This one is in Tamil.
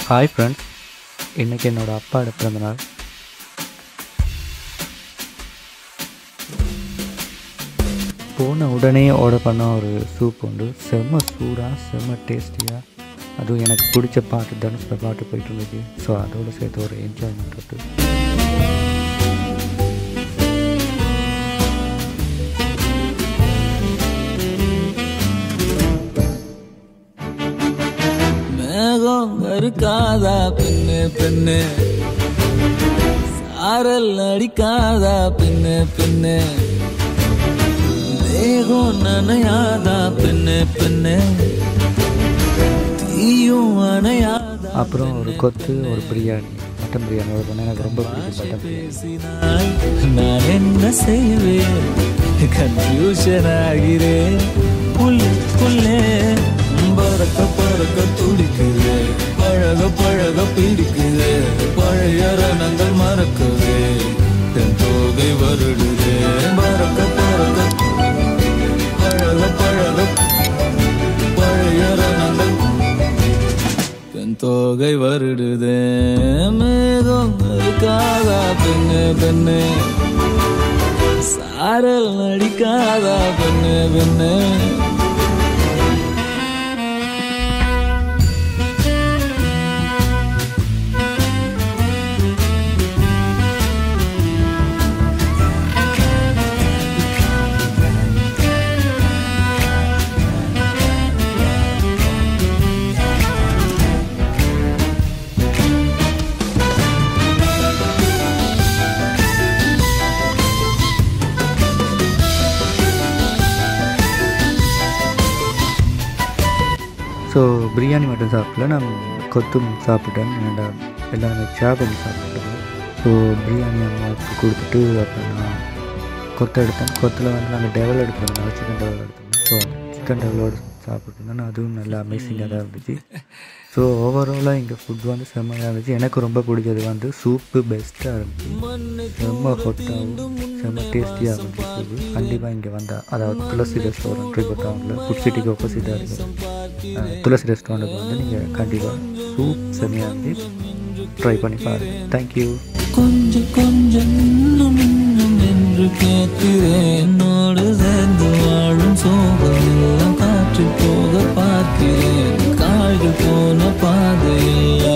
ஹாய் ஃப்ரெண்ட்ஸ் இன்றைக்கி என்னோடய அப்பாவோட பிறந்தநாள் போன உடனே ஆர்டர் பண்ண ஒரு சூப் உண்டு செம்ம சூடாக செம்ம டேஸ்டியாக அதுவும் எனக்கு பிடிச்ச பாட்டு தனுஷோட பாட்டு போயிட்டு இருந்துச்சு ஸோ அதோடு சேர்த்து ஒரு என்ஜாய்மெண்ட் இருக்கு மேகம் கருக்காதா பெண்ணு பெண்ணு சாரல் அடிக்காதா பெண்ணு பெண்ணு தேகம் நனையாதா பெண்ணு பெண்ணு தீயும் அணையாதா அப்புறம் ஒரு கொத்து ஒரு பிரியாணி மட்டன் பிரியாணி ஒரு பண்ண எனக்கு ரொம்ப பிடிக்கும் மட்டன் பிரியாணி பேசினாய் நான் என்ன செய்வேன் கன்ஃபியூஷன் ஆகிறேன் புல்லுக்குள்ளே பறக்க பறக்க துடிக்குது பழக பழக பிடிக்குது பழைய ரணங்கள் மறக்குது தென் தோகை வருடுது பறக்க பறக்க பழக பழக பழைய ரணங்கள் பெண் தோகை வருடுதே மேகம் இருக்காதா பெண்ணு பெண்ணு சாரல் நடிக்காதா பெண்ணு பெண்ணு ஸோ பிரியாணி மட்டும் சாப்பிடல நான் கொத்தும் சாப்பிட்டேன் என்னோட எல்லாருமே ஷேர் பண்ணி சாப்பிட்டோம் ஸோ பிரியாணி அம்மாவுக்கு கொடுத்துட்டு அப்புறம் நான் கொத்து எடுத்தேன் கொத்தில் வந்து நாங்கள் டெவல் எடுத்துருந்தோம் சிக்கன் டெவல் எடுத்தோம் ஸோ சிக்கன் டெவலோடு சாப்பிட்டுருந்தேன் அதுவும் நல்லா அமேசிங்காக தான் இருந்துச்சு ஸோ ஓவராலாக இங்கே ஃபுட் வந்து செம்மையாக இருந்துச்சு எனக்கு ரொம்ப பிடிச்சது வந்து சூப்பு பெஸ்ட்டாக இருந்துச்சு செம்ம ஹொட்டாகவும் செம்ம டேஸ்டியாக இருந்துச்சு சூப்பு கண்டிப்பாக இங்கே வந்தால் அதாவது துளசி ரெஸ்டாரண்ட் ட்ரிபோ டவுனில் ஃபுட் சிட்டிக்கு ஆப்போசிட்டாக இருக்குது துளசி ரெஸ்டாரண்ட்டுக்கு வந்து நீங்கள் கண்டிப்பாக சூப் செம்மையாக இருந்துச்சு ட்ரை பண்ணி பாருங்கள் தேங்க்யூ கொஞ்சம் கொஞ்சம் இன்னும் இன்னும் என்று கேட்கிறேன் என்னோடு சேர்ந்து வாழும் சோகம் எல்லாம் காற்றில் போக பார்க்கிறேன் கால்கள் போன பாதையில்